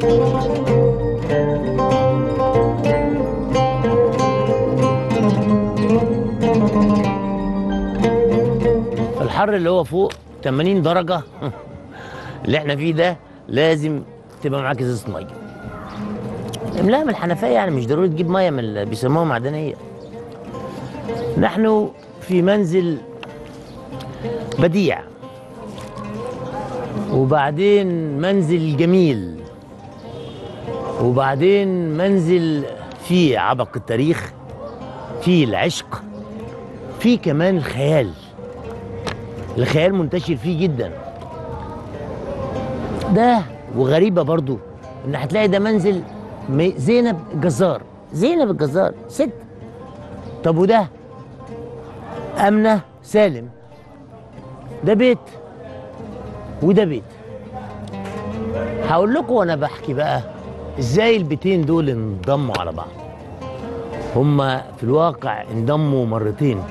الحر اللي هو فوق 80 درجة اللي احنا فيه ده لازم تبقى معاك ازازة مية املاها من الحنفية يعني مش ضروري تجيب مية من اللي بيسموها معدنية نحن في منزل بديع وبعدين منزل جميل وبعدين منزل فيه عبق التاريخ فيه العشق فيه كمان الخيال الخيال منتشر فيه جدا ده وغريبة برضو ان هتلاقي ده منزل م- زينب الجزار زينب الجزار ست طب وده أمنة سالم ده بيت وده بيت هقول لكم وانا بحكي بقى ازاي البيتين دول انضموا على بعض هما في الواقع انضموا مرتين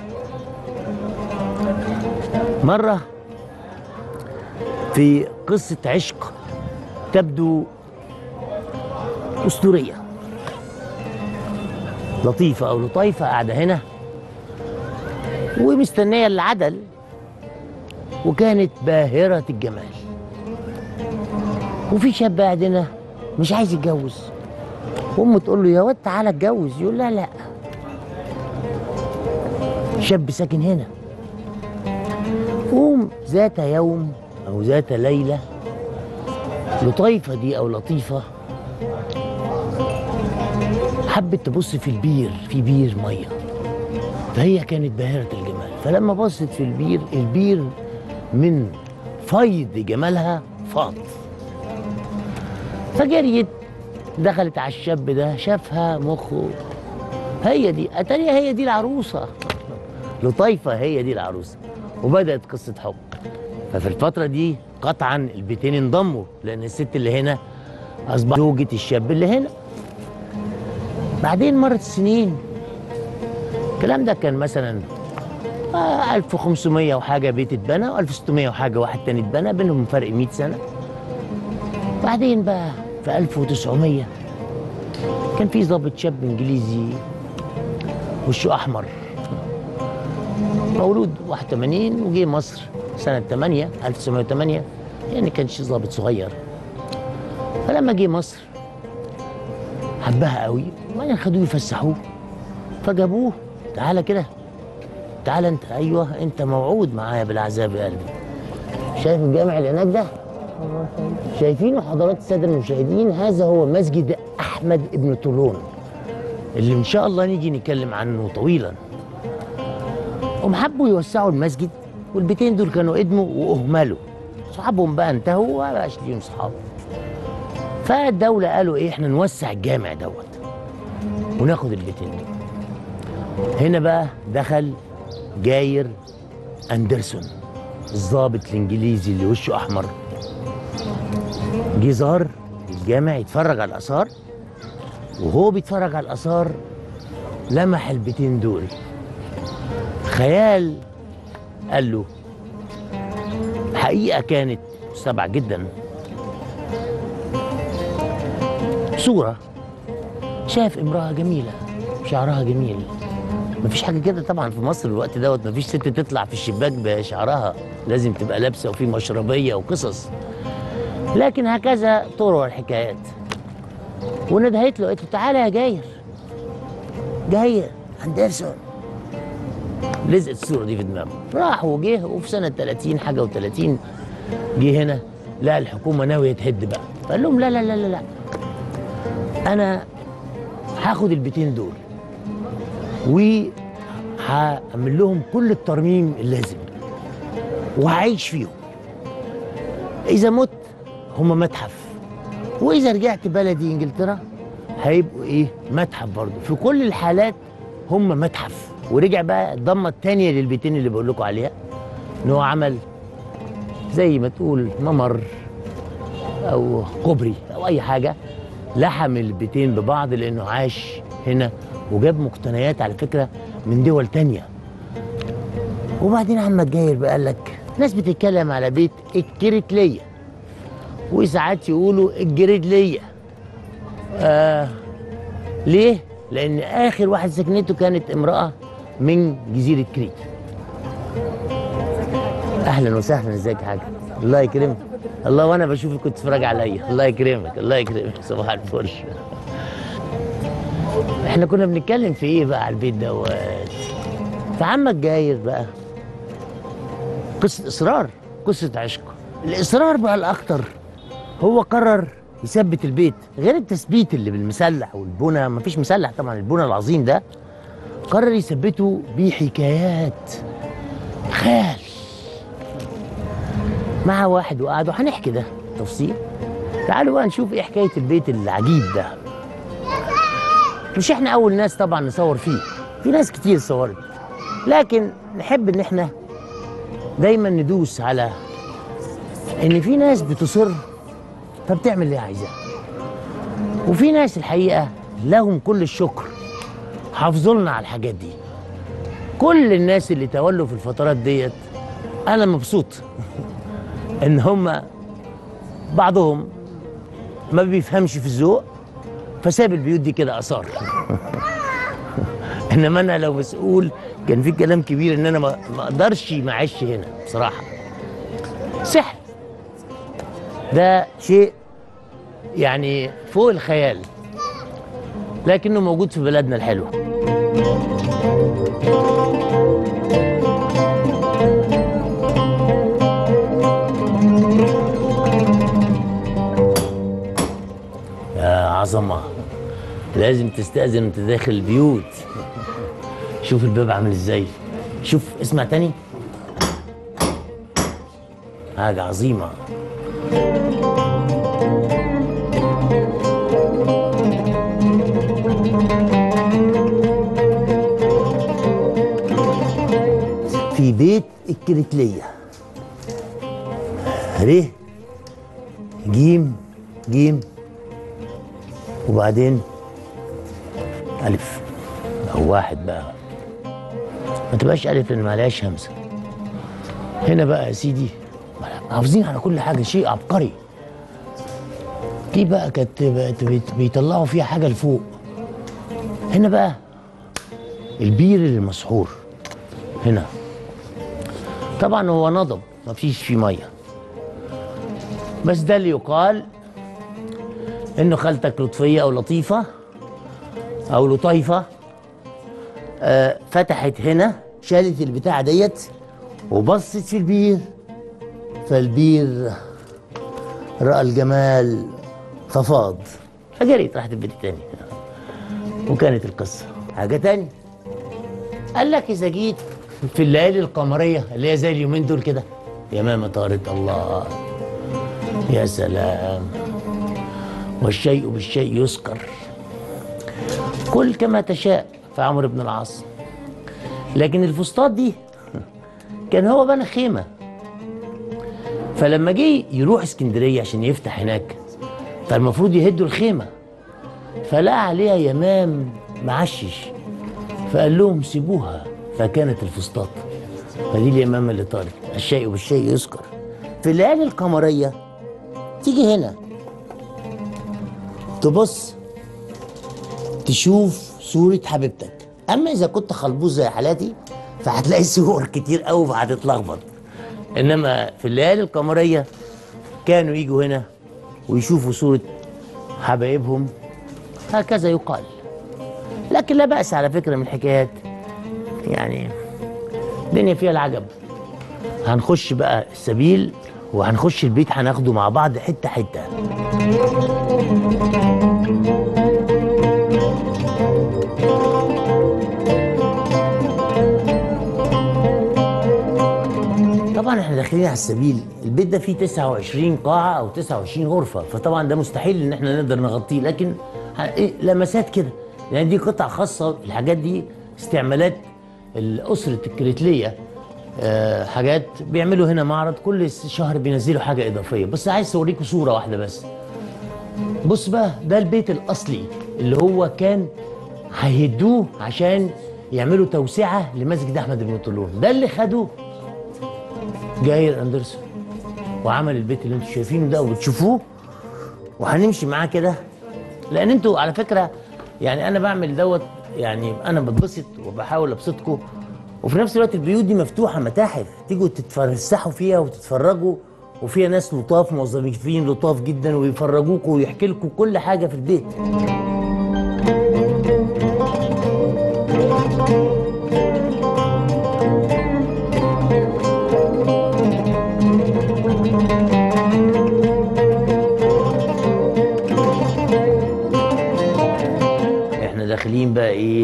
مرة في قصة عشق تبدو أسطورية لطيفة أو لطيفة قاعدة هنا ومستنية العدل وكانت باهرة الجمال وفي شاب قاعد هنا مش عايز يتجوز امه تقول له يا واد تعالى اتجوز يقول لا لا شاب ساكن هنا قوم ذات يوم او ذات ليله لطيفه دي او لطيفه حبت تبص في البير في بير ميه فهي كانت باهره الجمال فلما بصت في البير البير من فيض جمالها فاض فجريت دخلت على الشاب ده شافها مخه هي دي اتاريها هي دي العروسه لطيفه هي دي العروسه وبدات قصه حب ففي الفتره دي قطعا البيتين انضموا لان الست اللي هنا اصبحت زوجة الشاب اللي هنا بعدين مرت السنين الكلام ده كان مثلا آه 1500 وحاجه بيت اتبنى و1600 وحاجه واحد تاني اتبنى بينهم فرق 100 سنه بعدين بقى في 1900 كان في ضابط شاب انجليزي وشه احمر مولود 81 وجه مصر سنة 8 1908 يعني كانش ضابط صغير فلما جه مصر حبها قوي وبعدين خدوه يفسحوه فجابوه تعالى كده تعالى انت ايوه انت موعود معايا بالعذاب يا قلبي شايف الجامع اللي هناك ده شايفينه حضرات الساده المشاهدين هذا هو مسجد احمد ابن طولون اللي ان شاء الله نيجي نتكلم عنه طويلا هم حبوا يوسعوا المسجد والبيتين دول كانوا ادموا واهملوا صحابهم بقى انتهوا وما بقاش ليهم صحاب فالدولة قالوا ايه احنا نوسع الجامع دوت وناخد البيتين دول هنا بقى دخل جاير اندرسون الضابط الانجليزي اللي وشه احمر جه زار الجامع يتفرج على الاثار وهو بيتفرج على الاثار لمح البيتين دول خيال قال له حقيقه كانت مستبعة جدا صوره شاف امراه جميله شعرها جميل مفيش حاجه كده طبعا في مصر الوقت دوت مفيش ست تطلع في الشباك بشعرها لازم تبقى لابسه وفي مشربيه وقصص لكن هكذا طرق الحكايات وندهت له قالت له تعالى يا جاير جاير اندرسون لزقت الصوره دي في دماغه راح وجه وفي سنه 30 حاجه و30 جه هنا لقى الحكومه ناويه تهد بقى فقال لهم لا لا لا لا لا انا هاخد البيتين دول وهعمل لهم كل الترميم اللازم وهعيش فيهم اذا مت هم متحف واذا رجعت بلدي انجلترا هيبقوا ايه متحف برضه في كل الحالات هم متحف ورجع بقى الضمه الثانيه للبيتين اللي بقول لكم عليها ان هو عمل زي ما تقول ممر او كوبري او اي حاجه لحم البيتين ببعض لانه عاش هنا وجاب مقتنيات على فكره من دول تانية وبعدين احمد جاير بقى قال لك ناس بتتكلم على بيت الكريتليه وساعات يقولوا الجريدليه آه ليه؟ لأن آخر واحد سكنته كانت امرأة من جزيرة كريت أهلا وسهلا ازيك يا حاج الله يكرمك الله وأنا بشوفك كنت تتفرج عليا الله يكرمك الله يكرمك صباح الفل احنا كنا بنتكلم في ايه بقى على البيت دوت فعمك جاير بقى قصة إصرار قصة عشق الإصرار بقى الأكتر هو قرر يثبت البيت غير التثبيت اللي بالمسلح والبنى مفيش مسلح طبعا البنى العظيم ده قرر يثبته بحكايات خيال مع واحد وقعدوا هنحكي ده تفصيل تعالوا بقى نشوف ايه حكايه البيت العجيب ده مش احنا اول ناس طبعا نصور فيه في ناس كتير صورت لكن نحب ان احنا دايما ندوس على ان في ناس بتصر فبتعمل اللي عايزاه وفي ناس الحقيقه لهم كل الشكر حافظوا لنا على الحاجات دي كل الناس اللي تولوا في الفترات ديت انا مبسوط ان هم بعضهم ما بيفهمش في الذوق فساب البيوت دي كده اثار انما انا لو مسؤول كان في كلام كبير ان انا ما ما اقدرش ما اعيش هنا بصراحه سحر ده شيء يعني فوق الخيال لكنه موجود في بلدنا الحلوه يا عظمه لازم تستأذن وانت داخل البيوت شوف الباب عامل ازاي شوف اسمع تاني حاجة عظيمة في بيت الكريتلية ر جيم جيم وبعدين ألف أو واحد بقى ما تبقاش ألف لأن ما عليهاش همزة هنا بقى يا سيدي حافظين على كل حاجة شيء عبقري دي بقى كانت بقت بيت- بيطلعوا فيها حاجة لفوق هنا بقى البير المسحور هنا طبعا هو نضب ما فيش فيه ميه بس ده اللي يقال انه خالتك لطفيه او لطيفه او لطيفه آه فتحت هنا شالت البتاعه ديت وبصت في البير فالبير راى الجمال ففاض فجريت راحت البيت التاني وكانت القصه حاجه تاني قال لك اذا جيت في الليالي القمريه اللي هي زي اليومين دول كده يمامه طارت الله يا سلام والشيء بالشيء يسكر كل كما تشاء في عمرو بن العاص لكن الفسطاط دي كان هو بنى خيمه فلما جه يروح اسكندريه عشان يفتح هناك فالمفروض يهدوا الخيمه فلقى عليها يمام معشش فقال لهم سيبوها فكانت الفسطاط فدي اليمامه اللي طارت الشيء بالشيء يذكر في الليالي القمريه تيجي هنا تبص تشوف صورة حبيبتك أما إذا كنت خلبوز زي حالاتي فهتلاقي صور كتير قوي فهتتلخبط إنما في الليالي القمرية كانوا يجوا هنا ويشوفوا صورة حبايبهم هكذا يقال لكن لا بأس على فكرة من الحكايات يعني الدنيا فيها العجب هنخش بقى السبيل وهنخش البيت هناخده مع بعض حتة حتة طبعا احنا داخلين على السبيل البيت ده فيه 29 قاعة أو 29 غرفة فطبعا ده مستحيل إن احنا نقدر نغطيه لكن ه- إيه لمسات كده لأن دي قطع خاصة الحاجات دي استعمالات الأسرة الكريتلية آه حاجات بيعملوا هنا معرض كل شهر بينزلوا حاجة إضافية بس عايز أوريكم صورة واحدة بس بص بقى ده البيت الأصلي اللي هو كان هيهدوه عشان يعملوا توسعة لمسجد أحمد بن طولون ده اللي خدوه جاير اندرسون وعمل البيت اللي انتم شايفينه ده وبتشوفوه وهنمشي معاه كده لان انتوا على فكره يعني انا بعمل دوت يعني انا بتبسط وبحاول ابسطكم وفي نفس الوقت البيوت دي مفتوحه متاحف تيجوا تتفسحوا فيها وتتفرجوا وفيها ناس لطاف موظفين لطاف جدا ويفرجوكوا ويحكي لكم كل حاجه في البيت احنا داخلين بقى ايه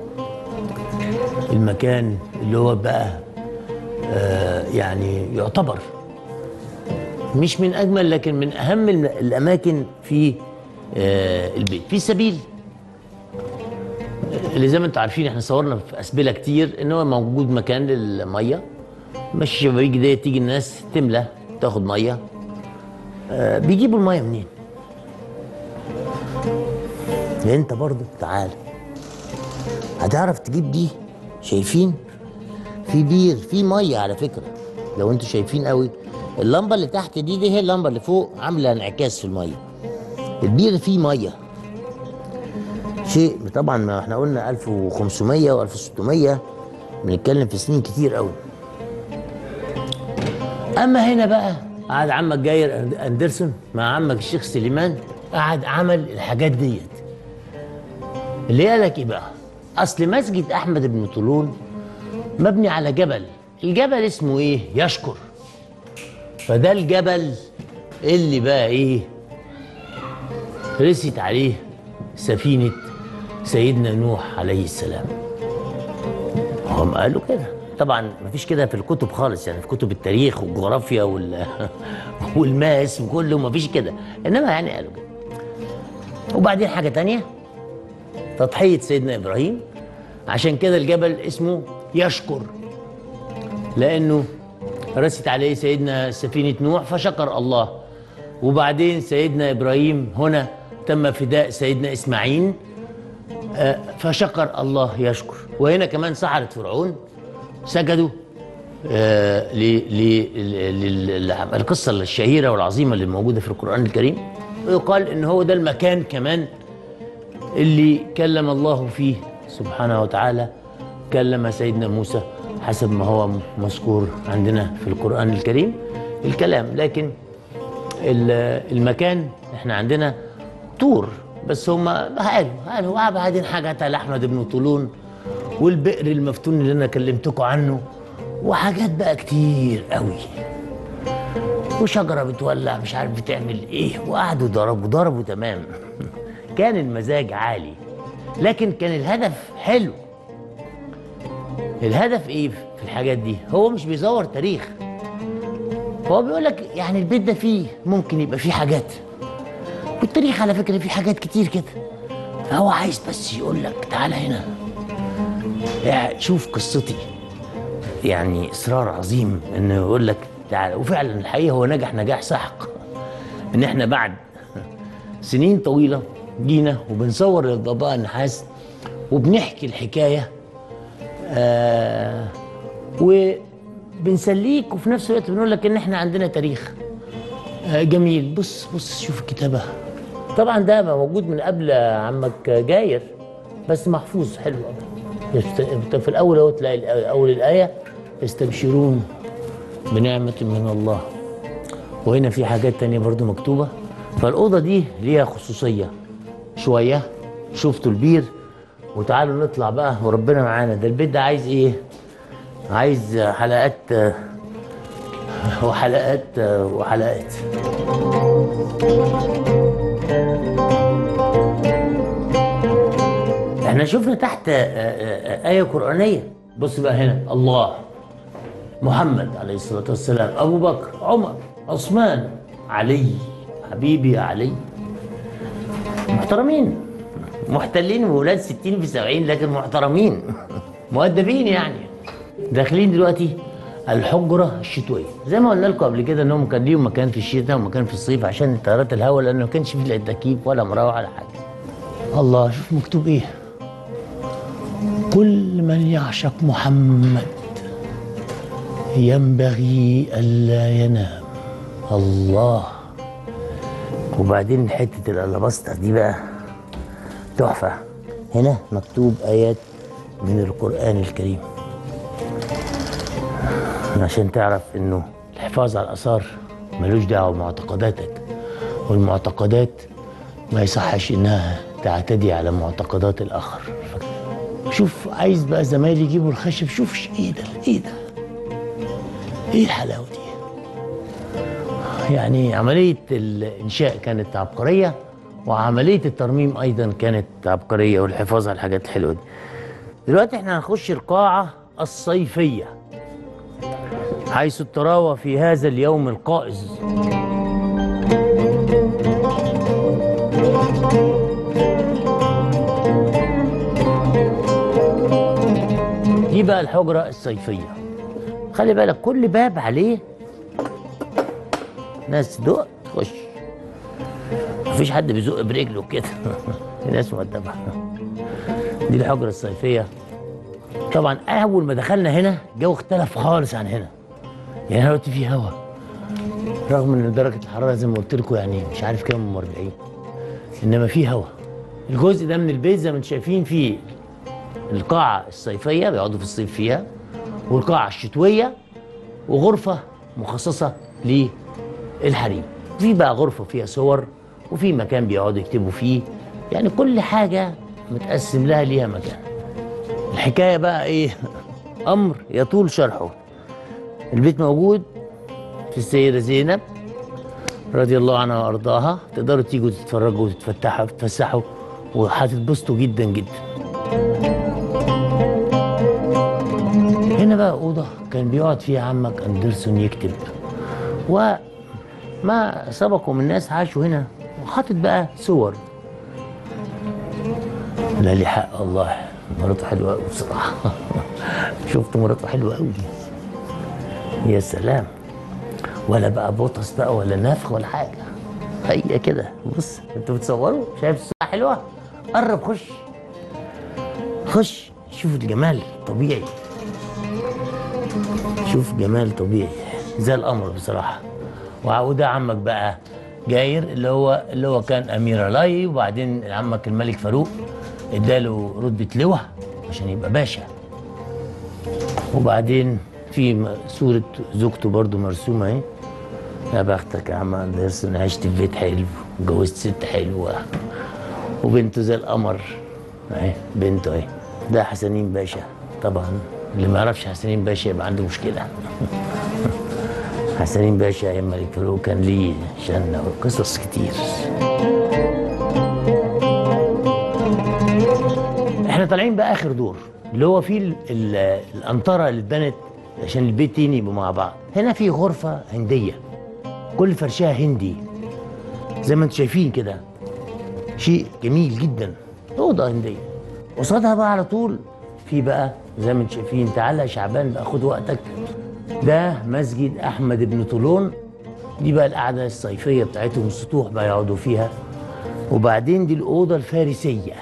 المكان اللي هو بقى آه يعني يعتبر مش من اجمل لكن من اهم الم- الاماكن في آه البيت في سبيل اللي زي ما انتم عارفين احنا صورنا في اسبله كتير ان هو موجود مكان للميه مش الشبابيك دي تيجي الناس تملى تاخد ميه آه بيجيبوا الميه منين؟ انت برضو تعال هتعرف تجيب دي شايفين في بير في ميه على فكره لو انتوا شايفين قوي اللمبه اللي تحت دي دي هي اللمبه اللي فوق عامله انعكاس في الميه البير فيه ميه شيء طبعا ما احنا قلنا 1500 و1600 بنتكلم في سنين كتير قوي اما هنا بقى قعد عمك جاير اندرسون مع عمك الشيخ سليمان قعد عمل الحاجات ديت اللي قالك ايه بقى اصل مسجد احمد بن طولون مبني على جبل الجبل اسمه ايه يشكر فده الجبل اللي بقى ايه رست عليه سفينة سيدنا نوح عليه السلام هم قالوا كده طبعا مفيش كده في الكتب خالص يعني في كتب التاريخ والجغرافيا وال والماس وكله مفيش كده انما يعني قالوا كده وبعدين حاجة تانية تضحية سيدنا إبراهيم عشان كده الجبل اسمه يشكر لأنه رست عليه سيدنا سفينة نوح فشكر الله وبعدين سيدنا إبراهيم هنا تم فداء سيدنا إسماعيل آه، فشكر الله يشكر وهنا كمان سحرة فرعون سجدوا آه، ل- ل- ل- ل- القصة الشهيرة والعظيمة اللي موجودة في القرآن الكريم ويقال إن هو ده المكان كمان اللي كلم الله فيه سبحانه وتعالى كلم سيدنا موسى حسب ما هو مذكور عندنا في القرآن الكريم الكلام لكن ال- المكان احنا عندنا طور بس هم قالوا قالوا بعدين حاجات على احمد بن طولون والبئر المفتون اللي انا كلمتكم عنه وحاجات بقى كتير قوي وشجره بتولع مش عارف بتعمل ايه وقعدوا ضربوا ضربوا تمام كان المزاج عالي لكن كان الهدف حلو الهدف ايه في الحاجات دي هو مش بيزور تاريخ هو بيقول لك يعني البيت ده فيه ممكن يبقى فيه حاجات والتاريخ على فكره فيه حاجات كتير كده فهو عايز بس يقول لك تعالى هنا يعني شوف قصتي يعني اصرار عظيم انه يقول لك تعالى وفعلا الحقيقه هو نجح نجاح سحق ان احنا بعد سنين طويله جينا وبنصور للضباء النحاس وبنحكي الحكايه آه وبنسليك وفي نفس الوقت بنقول لك ان احنا عندنا تاريخ آه جميل بص بص شوف الكتابه طبعا ده موجود من قبل عمك جاير بس محفوظ حلو قوي يست- في الاول اهو تلاقي الآية- اول الايه يستبشرون بنعمه من الله وهنا في حاجات تانية برضو مكتوبة فالأوضة دي ليها خصوصية شوية شفتوا البير وتعالوا نطلع بقى وربنا معانا ده البيت ده عايز ايه عايز حلقات آه، وحلقات آه، وحلقات احنا شفنا تحت آه، آه، آه، آية قرآنية بص بقى هنا الله محمد عليه الصلاة والسلام أبو بكر عمر عثمان علي حبيبي يا علي محترمين محتلين وولاد 60 في 70 لكن محترمين مؤدبين يعني داخلين دلوقتي الحجرة الشتوية زي ما قلنا لكم قبل كده انهم كان ليهم مكان في الشتاء ومكان في الصيف عشان تيارات الهواء لانه ما كانش فيه لا تكييف ولا مروحة ولا حاجة الله شوف مكتوب ايه كل من يعشق محمد ينبغي ألا ينام الله وبعدين حتة الألبسطة دي بقى تحفة هنا مكتوب آيات من القرآن الكريم عشان تعرف إنه الحفاظ على الآثار ملوش دعوة بمعتقداتك والمعتقدات ما يصحش إنها تعتدي على معتقدات الآخر شوف عايز بقى زمايلي يجيبوا الخشب شوف ش- ايه ده ايه ده ايه الحلاوه دي يعني عمليه الانشاء كانت عبقريه وعمليه الترميم ايضا كانت عبقريه والحفاظ على الحاجات الحلوه دي دلوقتي احنا هنخش القاعه الصيفيه حيث التراوى في هذا اليوم القائز دي بقى الحجرة الصيفية خلي بالك كل باب عليه ناس تدق تخش مفيش حد بيزق برجله كده ناس مؤدبة دي الحجرة الصيفية طبعا أول ما دخلنا هنا الجو اختلف خالص عن هنا يعني دلوقتي في هوا رغم ان درجة الحرارة زي ما قلت لكم يعني مش عارف كام من 40 انما في هوا الجزء ده من البيت زي ما انتم شايفين فيه القاعة الصيفية بيقعدوا في الصيف فيها والقاعة الشتوية وغرفة مخصصة للحريم في بقى غرفة فيها صور وفي مكان بيقعدوا يكتبوا فيه يعني كل حاجة متقسم لها ليها مكان الحكاية بقى ايه أمر يطول شرحه البيت موجود في السيدة زينب رضي الله عنها وأرضاها تقدروا تيجوا تتفرجوا وتتفتحوا وتتفسحوا وهتتبسطوا جدا جدا هنا بقى أوضة كان بيقعد فيها عمك أندرسون يكتب وما سبقوا من ناس عاشوا هنا وحاطط بقى صور لا لي حق الله مراته حلوة أوي بصراحة شفت مراته حلوة أوي يا سلام ولا بقى بوطس بقى ولا نفخ ولا حاجة هي كده بص انتوا بتصوروا شايف الصورة حلوة قرب خش خش شوف الجمال طبيعي شوف جمال طبيعي زي القمر بصراحه وع- وده عمك بقى جاير اللي هو اللي هو كان امير علاي وبعدين عمك الملك فاروق اداله رتبه لواء عشان يبقى باشا وبعدين في م- صوره زوجته برضو مرسومه اهي يا بختك يا عم اندرسون عشت في بيت حلو وجوزت ست حلوه وبنته زي القمر اهي بنته اهي ده حسنين باشا طبعا اللي ما يعرفش حسنين باشا يبقى عنده مشكله حسنين باشا ايام ملك فاروق كان ليه شنه وقصص كتير احنا طالعين بقى اخر دور اللي هو فيه ال- ال- الانطره اللي اتبنت عشان البيتين يبقوا مع بعض هنا في غرفه هنديه كل فرشها هندي زي ما انتم شايفين كده شيء جميل جدا اوضه هنديه قصادها بقى على طول في بقى زي ما انتم شايفين تعالى يا شعبان بقى خد وقتك ده مسجد احمد بن طولون دي بقى القعده الصيفيه بتاعتهم السطوح بقى يقعدوا فيها وبعدين دي الاوضه الفارسيه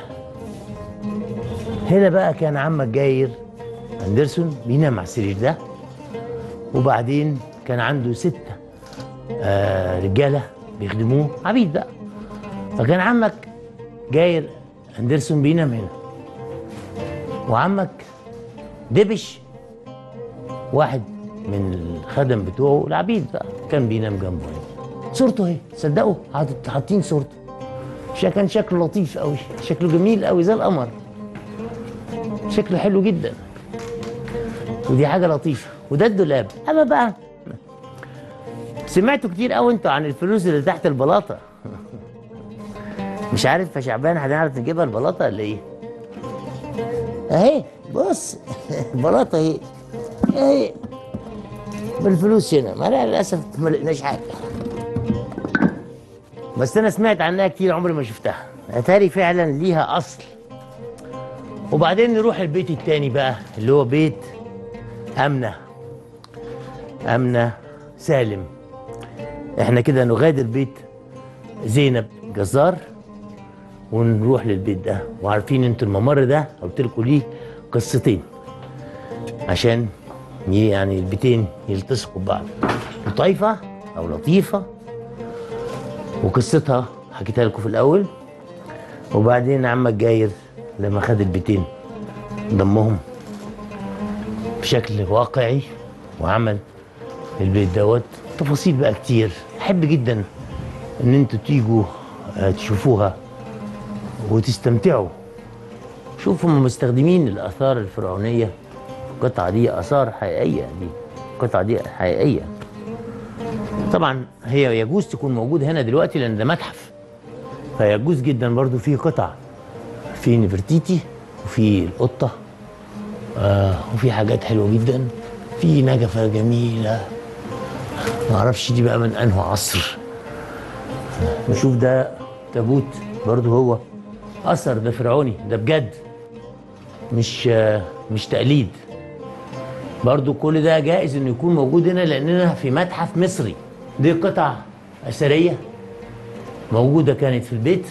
هنا بقى كان عمك جاير اندرسون بينام على السرير ده وبعدين كان عنده ستة آه رجالة بيخدموه عبيد بقى فكان عمك جاير اندرسون بينام هنا وعمك دبش واحد من الخدم بتوعه العبيد بقى كان بينام جنبه هنا صورته اهي صدقوا حاطط- حاطين صورته شا- كان شكله لطيف قوي شكله جميل قوي زي القمر شكله حلو جدا ودي حاجه لطيفه وده الدولاب اما بقى سمعتوا كتير قوي انتوا عن الفلوس اللي تحت البلاطه مش عارف يا شعبان هنعرف نجيبها البلاطه ولا ايه اهي بص البلاطه اهي اهي بالفلوس هنا ما لا للاسف ما لقيناش حاجه بس انا سمعت عنها كتير عمري ما شفتها اتاري فعلا ليها اصل وبعدين نروح البيت التاني بقى اللي هو بيت امنه امنه سالم احنا كده نغادر بيت زينب جزار ونروح للبيت ده وعارفين انتوا الممر ده قلت لكم ليه قصتين عشان ي- يعني البيتين يلتصقوا ببعض لطيفه او لطيفه وقصتها حكيتها لكم في الاول وبعدين عمك جاير لما خد البيتين ضمهم بشكل واقعي وعمل البيت دوت تفاصيل بقى كتير احب جدا ان انتوا تيجوا آه، تشوفوها وتستمتعوا شوفوا هم مستخدمين الاثار الفرعونيه القطعه دي اثار حقيقيه دي القطعه دي حقيقيه طبعا هي يجوز تكون موجوده هنا دلوقتي لان ده متحف فيجوز جدا برضو في قطع في نفرتيتي وفي القطه آه وفي حاجات حلوه جدا في نجفه جميله ما اعرفش دي بقى من انه عصر نشوف ده تابوت برضو هو اثر ده فرعوني ده بجد مش آه مش تقليد برضو كل ده جائز انه يكون موجود هنا لاننا في متحف مصري دي قطع اثريه موجوده كانت في البيت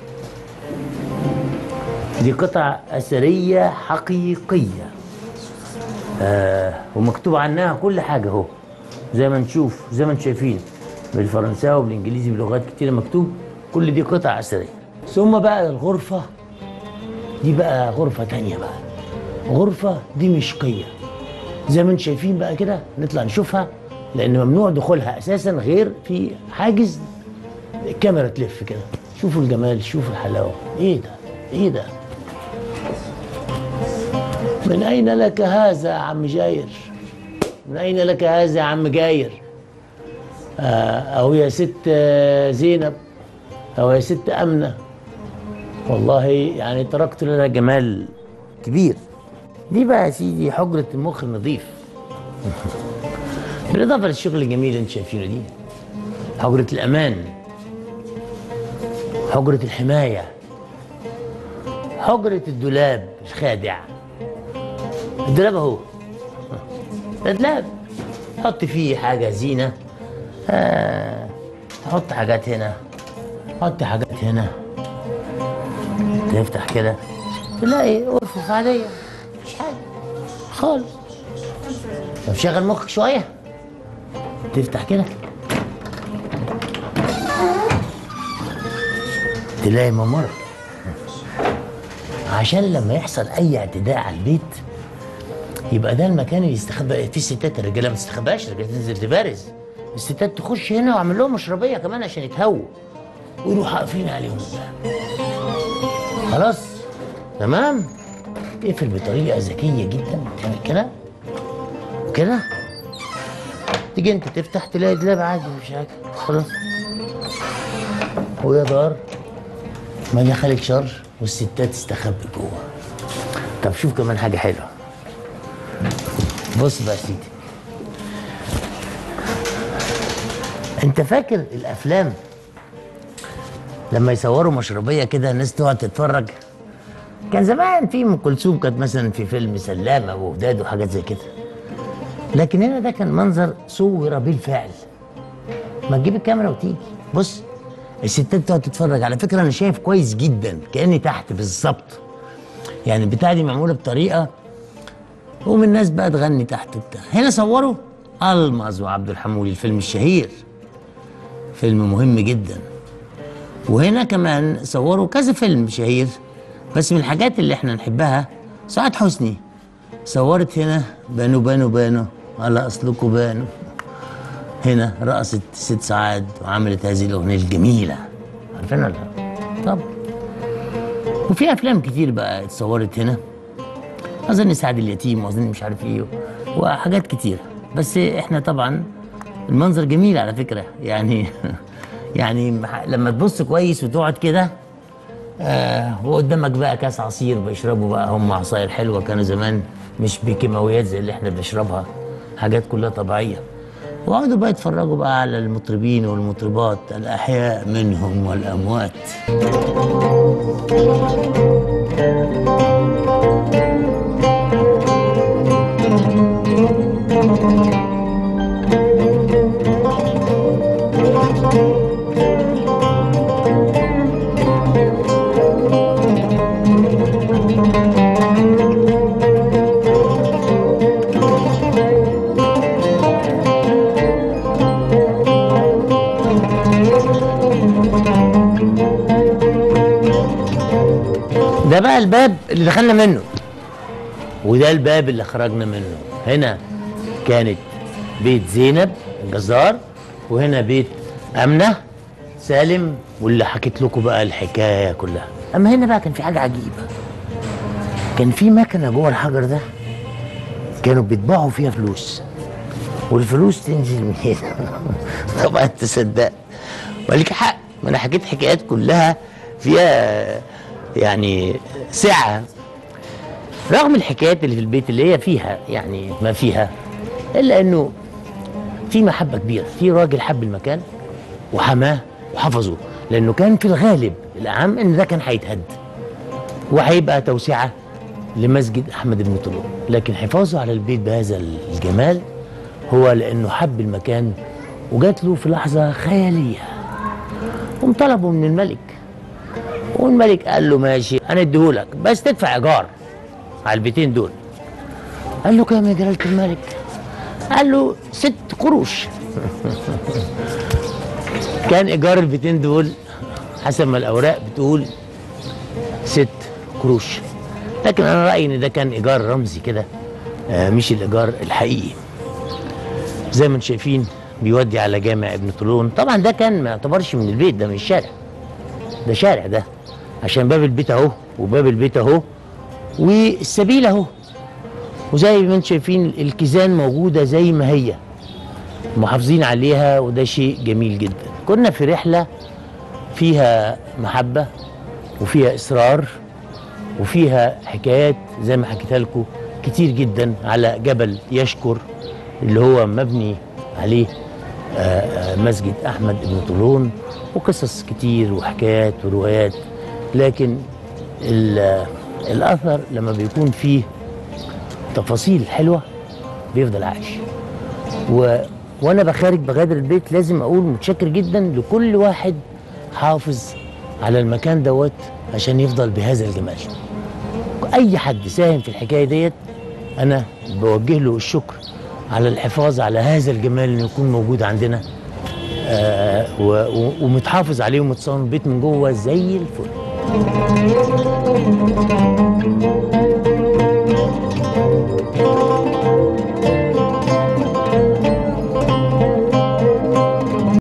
دي قطع اثريه حقيقيه آه ومكتوب عنها كل حاجه اهو زي ما نشوف زي ما انتم شايفين بالفرنساوي وبالانجليزي بلغات كتيره مكتوب كل دي قطع اثريه ثم بقى الغرفه دي بقى غرفه تانية بقى غرفه دمشقيه زي ما انتم شايفين بقى كده نطلع نشوفها لان ممنوع دخولها اساسا غير في حاجز الكاميرا تلف كده شوفوا الجمال شوفوا الحلاوه ايه ده ايه ده من اين لك هذا يا عم جاير من اين لك هذا يا عم جاير آه، او يا ست آه، زينب او يا ست امنه والله يعني تركت لنا جمال كبير دي بقى يا سيدي حجرة المخ النظيف بالإضافة للشغل الجميل اللي انتم شايفينه دي حجرة الأمان حجرة الحماية حجرة الدولاب الخادع الدولاب اهو ده دولاب حط فيه حاجة زينة آه. تحط حاجات هنا حط حاجات هنا تفتح كده تلاقي أرفف عادية مش حاجة خالص طب شغل مخك شوية تفتح كده تلاقي ممر عشان لما يحصل أي اعتداء على البيت يبقى ده المكان اللي يستخبى في ستات الرجاله ما تستخباش الرجاله تنزل تبارز الستات تخش هنا واعمل لهم مشربيه كمان عشان يتهووا ويروحوا قافلين عليهم خلاص تمام تقفل بطريقه ذكيه جدا تعمل كده وكده تيجي انت تفتح تلاقي دولاب عادي مفيش حاجه خلاص ويا دار ما دخلك شر والستات استخبت جوه طب شوف كمان حاجه حلوه بص بقى يا سيدي انت فاكر الافلام لما يصوروا مشربيه كده الناس تقعد تتفرج كان زمان في ام كلثوم كانت مثلا في فيلم سلامه ووداد وحاجات زي كده لكن هنا ده كان منظر صور بالفعل ما تجيب الكاميرا وتيجي بص الستات تقعد تتفرج على فكره انا شايف كويس جدا كاني تحت بالظبط يعني البتاعه دي معموله بطريقه قوم الناس بقى تغني تحت وبتاع هنا صوروا المز وعبد الحمولي الفيلم الشهير فيلم مهم جدا وهنا كمان صوروا كذا فيلم شهير بس من الحاجات اللي احنا نحبها سعاد حسني صورت هنا بانو بانو بانو على اصلكوا بانو هنا رقصت ست سعاد وعملت هذه الاغنيه الجميله عارفينها ولا لا؟ طب وفي افلام كتير بقى اتصورت هنا اظن سعد اليتيم واظن مش عارف ايه وحاجات كتيره بس احنا طبعا المنظر جميل على فكره يعني يعني مح- لما تبص كويس وتقعد كده آه وقدامك بقى كاس عصير بيشربوا بقى هم عصاير حلوه كانوا زمان مش بكيماويات زي اللي احنا بنشربها حاجات كلها طبيعيه وقعدوا بقى يتفرجوا بقى على المطربين والمطربات الاحياء منهم والاموات ده بقى الباب اللي دخلنا منه وده الباب اللي خرجنا منه هنا كانت بيت زينب الجزار وهنا بيت أمنة سالم واللي حكيت لكم بقى الحكاية كلها أما هنا بقى كان في حاجة عجيبة كان في مكنة جوه الحجر ده كانوا بيطبعوا فيها فلوس والفلوس تنزل من هنا طبعا تصدق ولك حق ما انا حكيت حكايات كلها فيها يعني سعه رغم الحكايات اللي في البيت اللي هي فيها يعني ما فيها الا انه في محبه كبيره في راجل حب المكان وحماه وحفظه لانه كان في الغالب الاعم ان ده كان هيتهد وهيبقى توسعه لمسجد احمد بن طولون لكن حفاظه على البيت بهذا الجمال هو لانه حب المكان وجات له في لحظه خياليه قام طلبه من الملك والملك قال له ماشي انا اديهولك بس تدفع ايجار على البيتين دول قال له كام يا جلاله الملك قال له ست قروش كان ايجار البيتين دول حسب ما الاوراق بتقول ست قروش لكن انا رايي ان ده كان ايجار رمزي كده آه، مش الايجار الحقيقي زي ما انتم شايفين بيودي على جامع ابن طولون طبعا ده كان ما يعتبرش من البيت ده من الشارع ده شارع ده عشان باب البيت اهو وباب البيت اهو والسبيل اهو وزي ما انتم شايفين الكيزان موجوده زي ما هي محافظين عليها وده شيء جميل جدا كنا في رحله فيها محبه وفيها اصرار وفيها حكايات زي ما حكيتها لكم كتير جدا على جبل يشكر اللي هو مبني عليه آه، آه، مسجد احمد بن طولون وقصص كتير وحكايات وروايات لكن ال- الاثر لما بيكون فيه تفاصيل حلوه بيفضل عايش و... وانا بخارج بغادر البيت لازم اقول متشكر جدا لكل واحد حافظ على المكان دوت عشان يفضل بهذا الجمال اي حد ساهم في الحكايه ديت انا بوجه له الشكر على الحفاظ على هذا الجمال انه يكون موجود عندنا آه و- و- ومتحافظ عليه ومتصون البيت من جوه زي الفل